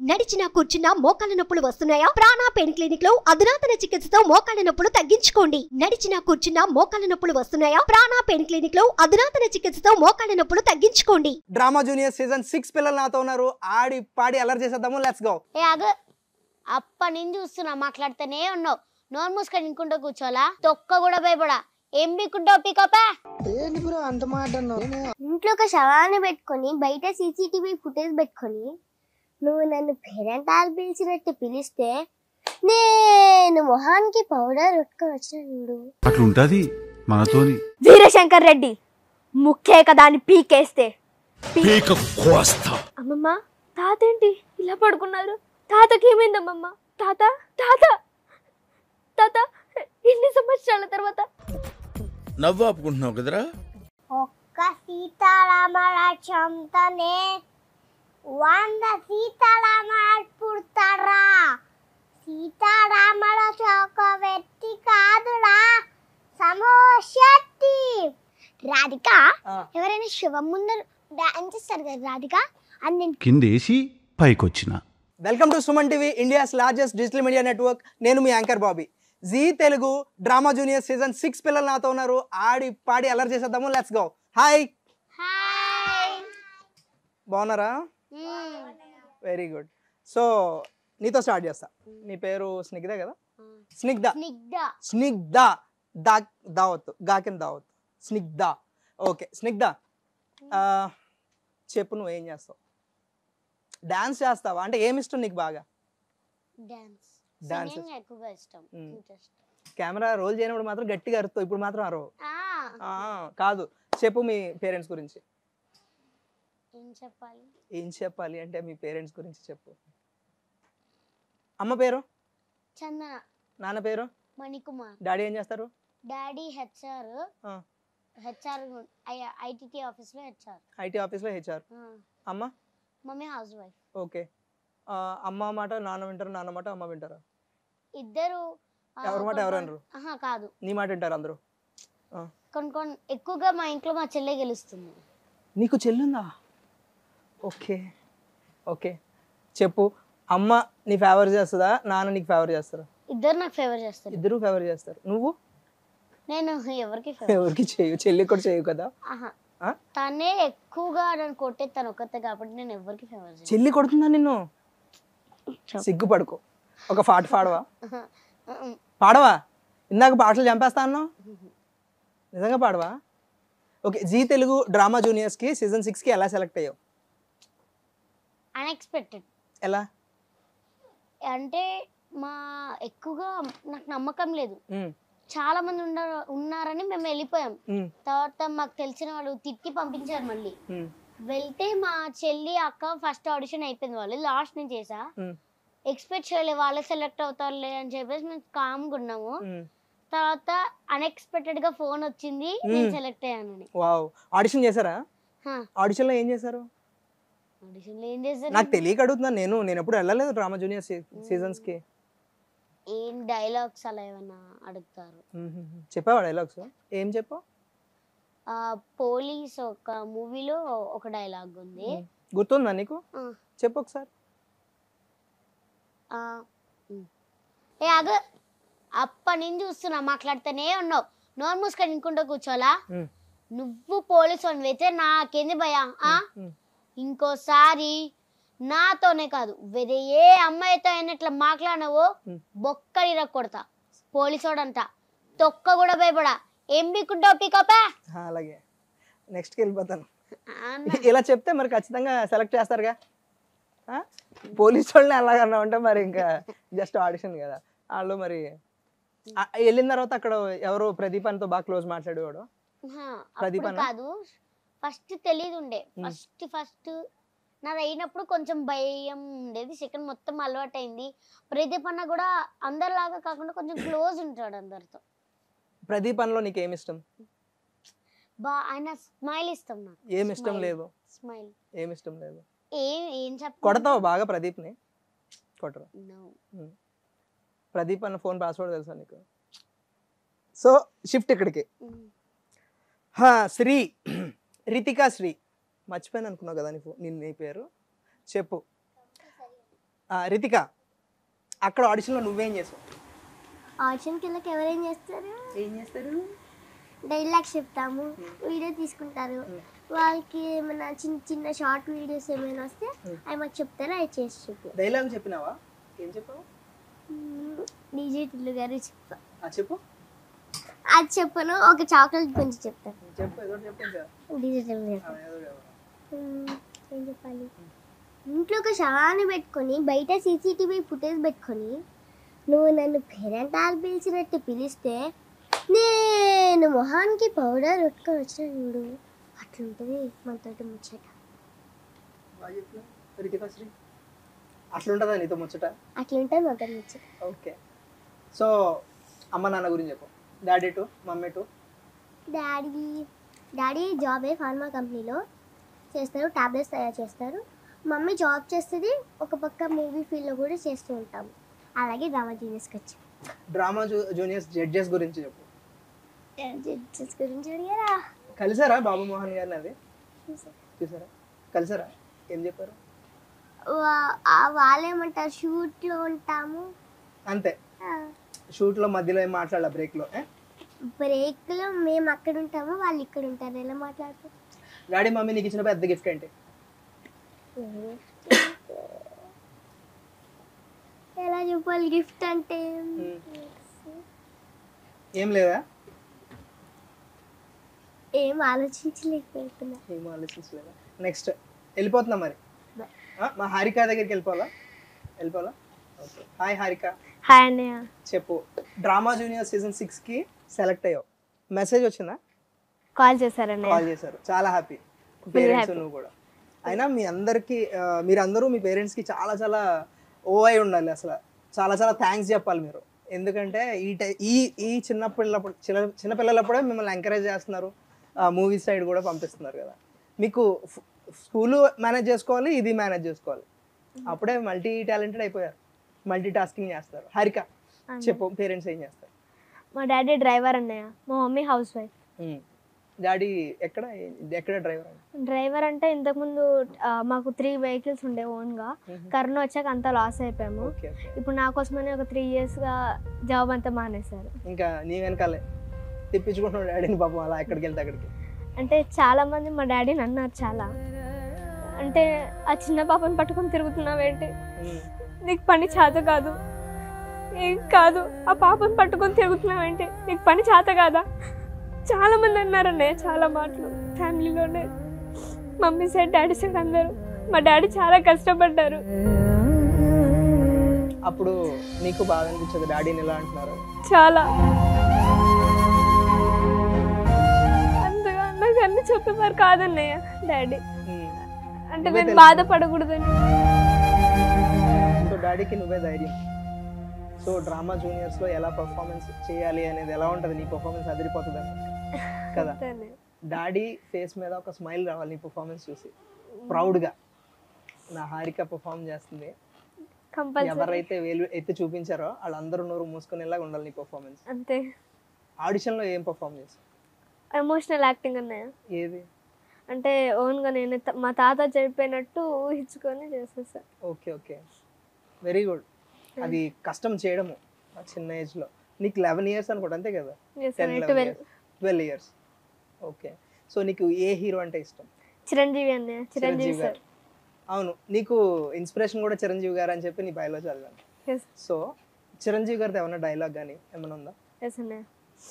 నడిచినా కూర్చున్నా మోకాళ్ళ నొప్పులు వస్తున్నాయా ప్రాణా పెయిన్ క్లినిక్ లో అధునాతన చికిత్సతో మోకాళ్ళ నొప్పులు తగ్గించుకోండి నడిచినా కూర్చున్నా మోకాళ్ళ నొప్పులు వస్తున్నాయా ప్రాణా పెయిన్ క్లినిక్ లో అధునాతన చికిత్సతో మోకాళ్ళ నొప్పులు తగ్గించుకోండి డ్రామా జూనియర్ సీజన్ సిక్స్ పిల్లలు నాతో ఉన్నారు ఆడి పాడి అలర్ చేసేద్దాము లెట్స్ గో ఏ ఆగు అప్పటి నుంచి చూస్తున్నా మాట్లాడుతూనే ఉన్నావు నోరు మూసుకొని ఇంకుంటూ కూర్చోవాలా తొక్క కూడా భయపడా ఏం పీకుంటావు పీకపా ఏంటి బ్రో అంత మాట అన్నావు? ఇంట్లో ఒక శవాన్ని పెట్టుకొని బయట సీసీటీవీ ఫుటేజ్ పెట్టుకొని నువ్వు నన్ను పేరెంటాలు పిలిచినట్టు పిలిస్తే నేను మొహానికి పౌడర్ కొట్టుకొని వచ్చిన చూడు అట్లుంటది మనతోని వీరశంకర్ రెడ్డి ముఖ్యే కదా అని పీకేస్తే పీక కోస్తా అమ్మమ్మ తాత ఏంటి ఇలా పడుకున్నారు తాతకి ఏమైందమ్మమ్మ తాత తాత తాత ఎన్ని సంవత్సరాల తర్వాత నవ్వు ఆపుకుంటున్నావు కదరా ఒక్క సీతారామరాజ్యంతోనే వంద సీతారామరాజు పుడతారా సీతారామరాజు ఒక వ్యక్తి కాదురా సమోశక్తి రాధిక ఎవరైనా శివం ముందర డాన్స్ చేస్తారు కదా రాధిక అని నేను కిందేసి పైకొచ్చిన welcome to Suman TV India's largest digital media network నేను మీ anchor Bobby Zee Telugu drama junior season six పిల్లలు నాతో ఉన్నారు ఆడి పాడి అలర్ చేసేద్దాము లెట్స్ గో హాయ్ హాయ్ బాగున్నారా వెరీ గుడ్ సో నీతో స్టార్ట్ చేస్తా నీ పేరు స్నిగ్ధ కదా స్నిగ్ధ స్నిగ్ధ స్నిగ్ధ దా దావత్ గాకిన్ దావత్ స్నిగ్ధ ఓకే స్నిగ్ధ ఆ, చెప్పు నువ్వు ఏం చేస్తావు డాన్స్ చేస్తావా అంటే ఏమి ఇష్టం నీకు బాగా డాన్స్ Dance. సింగింగ్ ఎక్కువగా ఇష్టం మ్మ్. ఇంట్రెస్ట్ కెమెరా రోల్ చేయనప్పుడు మాత్రం గట్టిగా అరుస్తావు ఇప్పుడు మాత్రం అరవు ఆ, కాదు చెప్పు మీ పేరెంట్స్ గురించి ఏం చెప్పాలి ఏం చెప్పాలి అంటే మీ పేరెంట్స్ గురించి చెప్పు అమ్మ పేరు చందన నాన్న పేరు మణికుమార్ డాడీ ఏం చేస్తారు డాడీ హెచ్ఆర్ ఆ. హెచ్ఆర్ ఐటీటీ ఆఫీస్ లో హెచ్ఆర్ ఐటీ ఆఫీస్లో హెచ్ఆర్ అమ్మ మమ్మీ హౌస్ వైఫ్ ఓకే ఆ, అమ్మ మాట నాన్న వింటారు నాన్న మాట అమ్మ వింటారా ఇద్దరు ఆ, ఎవరి మాట కొన్ని ఎవరు కొన్ని- అనరు? ఆహా కాదు నీ మాట వింటారు అందరూ కొన్ని కొన్ని ఎక్కువగా మా ఇంట్లో మా చెల్లె గెలుస్తుంది నీకు చెల్లుందా ఓకే ఓకే చెప్పు అమ్మ నీ ఫేవర్ చేస్తుందా నాన్న నీకు ఫేవర్ చేస్తారా ఇద్దరు నాకు ఫేవర్ చేస్తారు ఇద్దరు ఫేవర్ చేస్తారు నువ్వు నేను ఎవరికి ఫేవర్ ఎవరికి చేయు చెల్లి కూడా చేయు కదా ఆహా ఆ? తనే ఎక్కువగా నన్ను కొట్టేస్తాను ఒక్కతే కాబట్టి నేను ఎవరికి ఫేవర్ చేయను చెల్లి కొడుతుందా నిన్ను సిగ్గుపడుకో ఒక పాట పాడవా ఆహా. ఉమ్. పాడవా ఇందాక పాటలు చంపేస్తా అన్నావు నిజంగా పాడవా ఓకే జీ తెలుగు డ్రామా జూనియర్స్కి సీజన్ సిక్స్కి ఎలా సెలెక్ట్ అయ్యావు అన్ఎక్స్పెక్టెడ్ ఎలా అంటే మా ఎక్కువగా నాకు నమ్మకం లేదు ఉమ్, చాలా మంది ఉన్న ఉన్నారని మేము వెళ్ళిపోయాం ఉమ్, తర్వాత మాకు తెలిసిన వాళ్ళు తిట్టి పంపించారు మళ్ళీ ఉమ్, వెళ్తే మా చెల్లి అక్క ఫస్ట్ ఆడిషన్ అయిపోయింది వాళ్ళు లాస్ట్ నేను చేసా ఉమ్, ఎక్స్పెక్ట్ చేయలేదు వాళ్ళే సెలెక్ట్ అవుతారులే అని చెప్పేసి మేము కామ్గా ఉన్నాము ఉమ్. తర్వాత అన్ఎక్స్పెక్టెడ్ గా ఫోన్ వచ్చింది నేను మ్మ్. సెలెక్ట్ అయ్యానని వావ్ ఆడిషన్ చేశారా ఆడిషన్లో ఏం చేశారు ఆడిషన్ లో ఏం చేశారు నాకు తెలియక అడుగుతున్నాను నేను నేను ఎప్పుడు వెళ్ళలేదు డ్రామా జూనియర్ సీజన్స్కి ఏం డైలాగ్స్ అలా ఏమైనా అడుగుతారు చెప్పావా డైలాగ్స్ ఏం చెప్పావు ఆ పోలీస్ ఒక మూవీలో ఒక డైలాగ్ ఉంది గుర్తుందా నీకు ఆ. చెప్పు ఒకసారి ఆ, ఉమ్. ఏ ఆగు అప్పటి నుంచి చూస్తున్నా మాట్లాడుతూనే ఉన్నావు నోరు మూసుకొని ఇంకుంటూ కూర్చోలా ఉమ్, నువ్వు పోలీసు అని అయితే నాకేంది భయా ఆ ఉమ్. ఇంకోసారి నాతోనే కాదు వేరే ఏ అమ్మాయితో అయినా ఇట్లా మాట్లాడినావో ఉమ్. బొక్కడి కొడతా పోలీసోడంట తొక్క కూడా భయపడా ఏం పీకుంటావు పీకపా ఆ, అలాగే నెక్స్ట్కి వెళ్ళిపోతాను ఇలా చెప్తే మరి ఖచ్చితంగా సెలెక్ట్ చేస్తారుగా ఆ? పోలీస్ వాళ్ళని అలాగన్నా ఉంటే మరి ఇంకా జస్ట్ ఆడిషన్ కదా వాళ్ళు మరి ఆ, వెళ్ళిన తర్వాత అక్కడ ఎవరు ప్రదీప్ అనితో బాగా క్లోజ్ మాట్లాడేవాడు ప్రదీప్ అప్పుడు అన్న? కాదు ఫస్ట్ తెలియదు ఉండే ఉమ్. ఫస్ట్ ఫస్ట్ నాది అయినప్పుడు కొంచెం భయం ఉండేది సెకండ్ మొత్తం అలవాటు అయింది ప్రదీప్ అన్న కూడా అందరిలాగా కాకుండా కొంచెం క్లోజ్ ఉంటాడు అందరితో ప్రదీప్ అనిలో నీకు ఏమి ఇష్టం బా ఆయన స్మైల్ ఇస్తాం నాకు ఏమి ఇష్టం Smile. లేదు స్మైల్ ఏమి ఇష్టం లేదు ఏం ఏం చెప్ప కొడతావు బాగా ప్రదీప్ని కొట్టరు No. ప్రదీప్ అన్న ఫోన్ పాస్వర్డ్ తెలుసా నీకు సో షిఫ్ట్ ఇక్కడికి ఉమ్. హా, శ్రీ రితికా శ్రీ మర్చిపోయాను అనుకున్నావు కదా నీ ఫో- నీ నీ పేరు చెప్పు ఆ, రితిక అక్కడ ఆడిషన్లో నువ్వేం చేసావు ఆడిషన్కి వెళ్ళక ఎవరేం చేస్తారు ఏం చేస్తారు డైలాగ్స్ చెప్తాము వీడియో తీసుకుంటారు వాళ్ళకి ఏమైనా చిన్న చిన్న షార్ట్ వీడియోస్ ఏమైనా వస్తే అవి మాకు చెప్తారు అవి చేసి చూపి డైలాగ్ చెప్పినావా ఏం చెప్పావు డీజే టిల్లు గారు చెప్తా ఆ చెప్పు అది చెప్పను ఒక చాక్లెట్ గురించి చెప్తాను చెప్పు ఏదో ఒకటి చెప్పు ఇంకా డీజే టిల్లు ఆ, ఏదో ఒకటి చెప్పు. మ్మ్. ఏం చెప్పాలి ఇంట్లో ఒక శవాన్ని పెట్టుకొని బయట సీసీటీవీ ఫుటేజ్ పెట్టుకొని నువ్వు నన్ను పేరెంటాలు పిలిచినట్టు పిలిస్తే నేను మొహానికి పౌడర్ పెట్టుకొని వచ్చిన చూడు అట్లుంటుంది మనతోటి ముచ్చట బాగా చెప్పు రితిక శ్రీ అట్లుంటుందా నీతో ముచ్చట అట్లుంటుంది మనతో ముచ్చట ఓకే సో అమ్మ నాన్న గురించి చెప్పు daddy to mummy to daddy daddy జాబే ఫార్మా కంపెనీలో చేస్తారు టాబ్లెట్స్ తయారు చేస్తారు మమ్మీ జాబ్ చేస్తుంది ఒక పక్క మూవీ ఫీల్డ్లో కూడా చేస్తూ ఉంటాము అలాగే డ్రామా జీనియస్కి వచ్చి డ్రామా జూనియర్స్ జడ్జెస్ గురించి చెప్పు జడ్జెస్ గురించి అడిగారా కలిసారా బాబు మోహన్ గారిని అది చూసారా కలిసారా ఏం చెప్పారు వా- ఆ వాళ్ళేమంటారు షూట్లో ఉంటాము అంతే షూట్లో మధ్యలో ఏం మాట్లాడాల బ్రేక్లో బ్రేక్లో మేము అక్కడ ఉంటాము వాళ్ళు ఇక్కడ ఉంటారు ఎలా మాట్లాడతారు డాడీ మమ్మీ నీకు ఇచ్చిన పెద్ద గిఫ్ట్ ఏంటి ఎలా చెప్పాలి గిఫ్ట్ అంటే ఏం లేదా ఏం ఆలోచించలేకపోతున్నా ఏం ఆలోచించలేదా నెక్స్ట్ వెళ్ళిపోతున్నా మరి ఆ, మా హారిక దగ్గరికి వెళ్ళిపోవాలా వెళ్ళిపోవాలా ఓకే హాయ్ హారిక హాయ్ అన్నయ్య చెప్పు డ్రామా జూనియర్ సీజన్ సిక్స్కి సెలెక్ట్ అయ్యావు మెసేజ్ వచ్చిందా కాల్ చేశారన్నయ్య కాల్ చేశారు చాలా హ్యాపీ పేరెంట్స్ నువ్వు కూడా అయినా మీ అందరికి ఆ, మీరందరూ మీ పేరెంట్స్కి చాలా చాలా ఓ అయి ఉండాలి అసలు చాలా చాలా థ్యాంక్స్ చెప్పాలి మీరు ఎందుకంటే ఈ టై ఈ ఈ చిన్న పిల్లప్పుడు చిన్న చిన్న పిల్లలప్పుడే మిమ్మల్ని ఎంకరేజ్ చేస్తున్నారు మూవీ సైడ్ కూడా పంపిస్తున్నారు కదా మీకు స్కూల్ మేనేజ్ చేసుకోవాలి ఇది మేనేజ్ చేసుకోవాలి అప్పుడే మల్టీ టాలెంటెడ్ అయిపోయారు మల్టీ టాస్కింగ్ చేస్తారు హరిక చెప్పు పేరెంట్స్ ఏం చేస్తారు మా డాడీ డ్రైవర్ అన్నయ్య మా మమ్మీ హౌస్ వైఫ్ డాడీ ఎక్కడ ఎక్కడ డ్రైవర్ డ్రైవర్ అంటే ఇంతకుముందు ఆ, మాకు త్రీ వెహికల్స్ ఉండే ఓన్గా కరోనా వచ్చాక అంతా లాస్ అయిపోయాము ఓకే ఓకే ఇప్పుడు నా కోసమని ఒక త్రీ ఇయర్స్గా జాబ్ అంతా మానేశారు ఇంకా నీ వెనకాలే తిప్పించుకుంటున్నాడు డాడీని పాపం అలా ఎక్కడికి వెళ్తే అక్కడికి అంటే చాలా మంది మా డాడీని అన్నారు చాలా అంటే ఆ చిన్న పాపని పట్టుకొని తిరుగుతున్నావేంటి ఉమ్. నీకు పని చేత కాదు ఏం కాదు ఆ పాపని పట్టుకొని తిరుగుతున్నావేంటి నీకు పని చేత కాదా చాలా మంది అన్నారన్నయ్య చాలా మాటలు ఫ్యామిలీలోనే మమ్మీ సైడ్ డాడీ సైడ్ అందరూ మా డాడీ చాలా కష్టపడ్డారు అప్పుడు నీకు బాధ అనిపించదు డాడీని ఎలా అంటున్నారు చాలా అంతగా నాకు అన్ని చెప్పేవారు కాదన్నయ్య డాడీ ఉమ్. అంటే నువ్వే నేను తెలుసు. బాధపడకూడదని సో డాడీకి నువ్వే ధైర్యం సో డ్రామా జూనియర్స్ లో ఎలా పర్ఫార్మెన్స్ చేయాలి అనేది ఎలా ఉంటుంది నీ పర్ఫార్మెన్స్ అదిరిపోతుంది కదా అంతేనే. డాడీ ఫేస్ మీద ఒక స్మైల్ రావాలి నీ పర్ఫార్మెన్స్ చూసి ప్రౌడ్ గా నా హారిక పర్ఫామ్ చేస్తుంది కంపల్సరీ ఎవరైతే వేలు ఎత్తి చూపించారో వాళ్ళందరూ నోరు మూసుకునేలాగా ఉండాలి నీ పర్ఫార్మెన్స్ అంతే ఆడిషన్ లో ఏం పర్ఫామ్ చేస్తావు ఎమోషనల్ యాక్టింగ్ అన్నయ్య ఏది అంటే ఓన్గా నేను త- మా తాత చనిపోయినట్టు ఊహించుకొని చేసేసా ఓకే ఓకే వెరీ గుడ్ అది కష్టం చేయడము ఆ చిన్న ఏజ్ లో నీకు లెవెన్ ఇయర్స్ అనుకోండి అంతే కదా ten twelve twelve years okay so నీకు ఏ హీరో అంటే ఇష్టం చిరంజీవి అన్నయ్య చిరంజీవి సార్ గారు అవును నీకు ఇన్స్పిరేషన్ కూడా చిరంజీవి గారు అని చెప్పి నీ బయలో చదివాను ఎస్ సో చిరంజీవి గారిది ఏమన్నా డైలాగ్ కానీ ఏమైనా ఉందా ఎస్ అన్నయ్య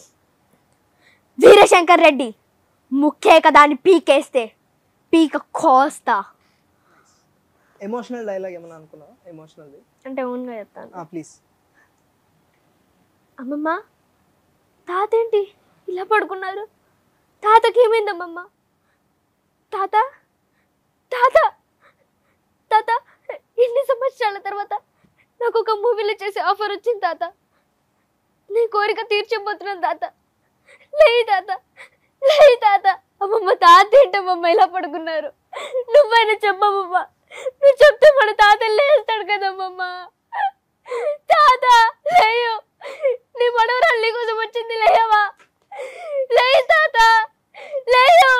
వీరశంకర్ రెడ్డి ముఖ్యే కదా అని పీకేస్తే పీక కోస్తా ఎమోషనల్ డైలాగ్ ఏమైనా అనుకున్నావా ఎమోషనల్ది అంటే ఓన్గా చెప్తాను ప్లీజ్ అమ్మమ్మ తాత ఏంటి ఇలా పడుకున్నారు తాతకి ఏమైంది అమ్మమ్మ తాత తాత తాత ఎన్ని సంవత్సరాల తర్వాత నాకు ఒక మూవీలో చేసే ఆఫర్ వచ్చింది తాత నీ కోరిక తీర్చబోతున్నాను తాత లే తాత లే తాత అమ్మమ్మ తాత ఏంటమ్మమ్మ ఇలా పడుకున్నారు నువ్వైనా చెప్పమ్మమ్మ నువ్వు చెప్తే మన తాత లేస్తాడు కదమ్మమ్మ తాత లేయో నీ మనవరాలు నీ కోసం వచ్చింది లేయవా లే తాత లేయో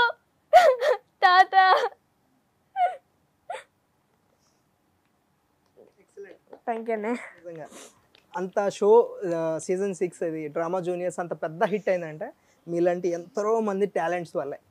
తాత థ్యాంక్ యూ అన్నయ్య నిజంగా అంత షో సీజన్ సిక్స్ అది డ్రామా జూనియర్స్ అంత పెద్ద హిట్ అయిందంటే మీలాంటి ఎంతో మంది టాలెంట్స్ వల్లే